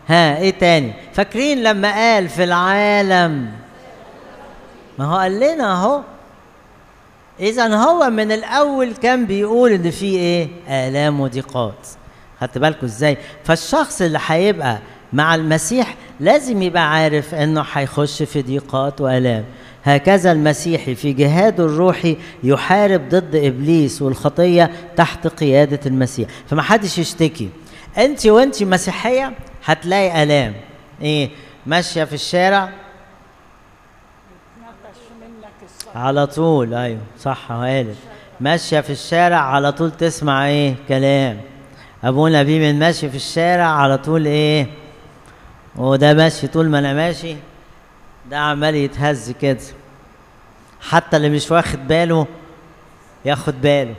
ها ايه تاني فاكرين لما قال في العالم ما هو قال لنا اهو اذا هو من الاول كان بيقول ان في ايه الام وضيقات خدت بالكم ازاي فالشخص اللي هيبقى مع المسيح لازم يبقى عارف انه هيخش في ضيقات والام هكذا المسيحي في جهاده الروحي يحارب ضد ابليس والخطيه تحت قياده المسيح فما حدش يشتكي انت وانت مسيحيه هتلاقي الام ايه ماشيه في الشارع على طول ايوه صح قالت ماشيه في الشارع على طول تسمع ايه كلام ابونا بيه من ماشي في الشارع على طول ايه وده ماشي طول ما انا ماشي ده عمال يتهز كده حتى اللي مش واخد باله ياخد باله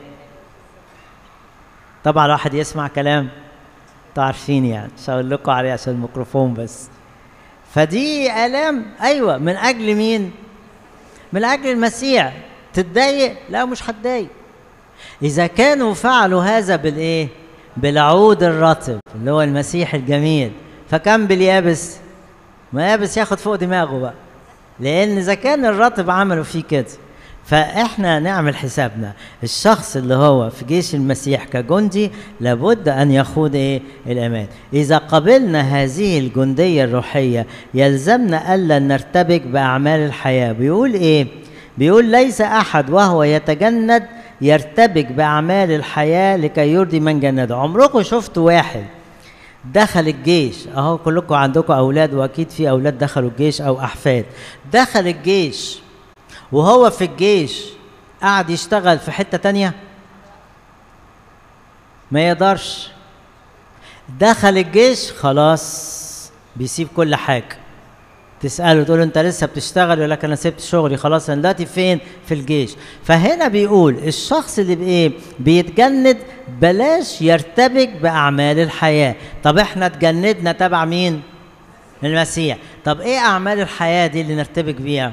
طبعا الواحد يسمع كلام انتوا عارفين يعني مش هقول لكم عليه عشان الميكروفون بس فدي الام ايوه من اجل مين من اجل المسيح تتضايق لا مش هتضايق اذا كانوا فعلوا هذا بالايه بالعود الرطب اللي هو المسيح الجميل فكم باليابس ما يابس ياخد فوق دماغه بقى لان اذا كان الرطب عملوا فيه كده فاحنا نعمل حسابنا الشخص اللي هو في جيش المسيح كجندي لابد ان يخوض ايه الامان اذا قبلنا هذه الجنديه الروحيه يلزمنا الا نرتبك باعمال الحياه بيقول ايه بيقول ليس احد وهو يتجند يرتبك باعمال الحياه لكي يرضي من جنده عمركم شفتوا واحد دخل الجيش اهو كلكم عندكم اولاد واكيد في اولاد دخلوا الجيش او احفاد دخل الجيش وهو في الجيش قعد يشتغل في حتة تانية ما يقدرش دخل الجيش خلاص بيسيب كل حاجة تسأله تقول له انت لسه بتشتغل يقول لك انا سبت شغلي خلاص انا دلوقتي فين في الجيش فهنا بيقول الشخص اللي بايه بيتجند بلاش يرتبك باعمال الحياه طب احنا اتجندنا تبع مين المسيح طب ايه اعمال الحياه دي اللي نرتبك بيها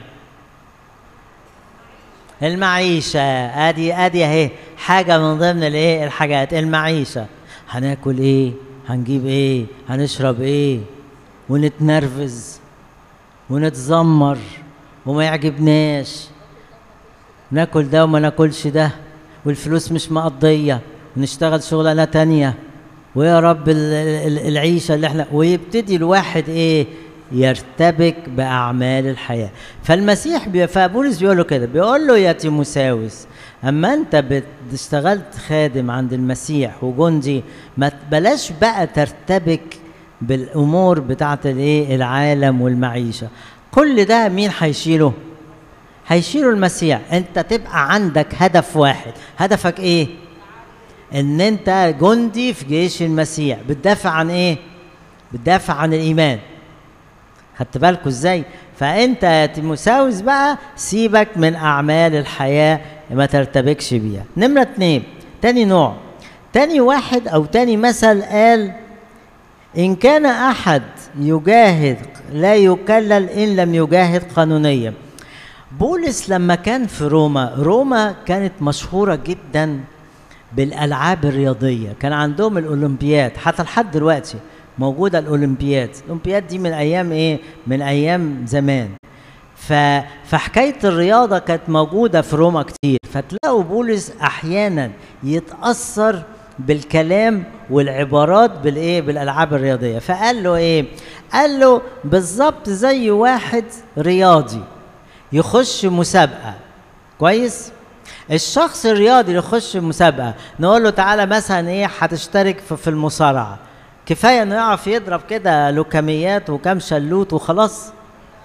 المعيشة ادي ادي اهي حاجة من ضمن الايه الحاجات المعيشة هناكل ايه هنجيب ايه هنشرب ايه ونتنرفز ونتذمر وما يعجبناش ناكل ده وما ناكلش ده والفلوس مش مقضية ونشتغل شغلانة تانية ويا رب العيشة اللي احنا ويبتدي الواحد ايه يرتبك باعمال الحياه فالمسيح بي... فبولس بيقول له كده بيقول له يا تيموساوس اما انت اشتغلت خادم عند المسيح وجندي ما بلاش بقى ترتبك بالامور بتاعه الايه العالم والمعيشه كل ده مين هيشيله هيشيله المسيح انت تبقى عندك هدف واحد هدفك ايه ان انت جندي في جيش المسيح بتدافع عن ايه بتدافع عن الايمان خدت بالكوا ازاي فانت يا تيموساوس بقى سيبك من اعمال الحياه ما ترتبكش بيها نمره اتنين تاني نوع تاني واحد او تاني مثل قال ان كان احد يجاهد لا يكلل ان لم يجاهد قانونيا بولس لما كان في روما روما كانت مشهوره جدا بالالعاب الرياضيه كان عندهم الاولمبياد حتى لحد دلوقتي موجوده الاولمبياد الاولمبياد دي من ايام ايه من ايام زمان ف... فحكايه الرياضه كانت موجوده في روما كتير فتلاقوا بولس احيانا يتاثر بالكلام والعبارات بالايه بالالعاب الرياضيه فقال له ايه قال له بالظبط زي واحد رياضي يخش مسابقه كويس الشخص الرياضي اللي يخش مسابقه نقول له تعالى مثلا ايه هتشترك في المصارعه كفايه انه يعرف يضرب كده لوكميات وكم شلوت وخلاص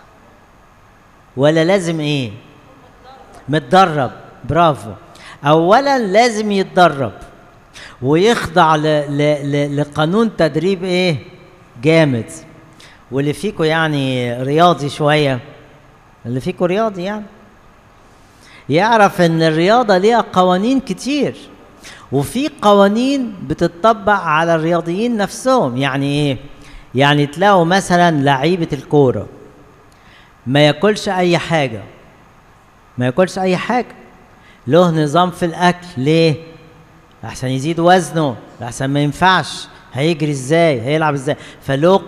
ولا لازم ايه متدرب برافو اولا لازم يتدرب ويخضع ل ل ل لقانون تدريب ايه جامد واللي فيكم يعني رياضي شويه اللي فيكم رياضي يعني يعرف ان الرياضه ليها قوانين كتير وفي قوانين بتطبق على الرياضيين نفسهم يعني ايه يعني تلاقوا مثلا لعيبه الكوره ما ياكلش اي حاجه ما ياكلش اي حاجه له نظام في الاكل ليه احسن يزيد وزنه احسن ما ينفعش هيجري ازاي هيلعب ازاي فله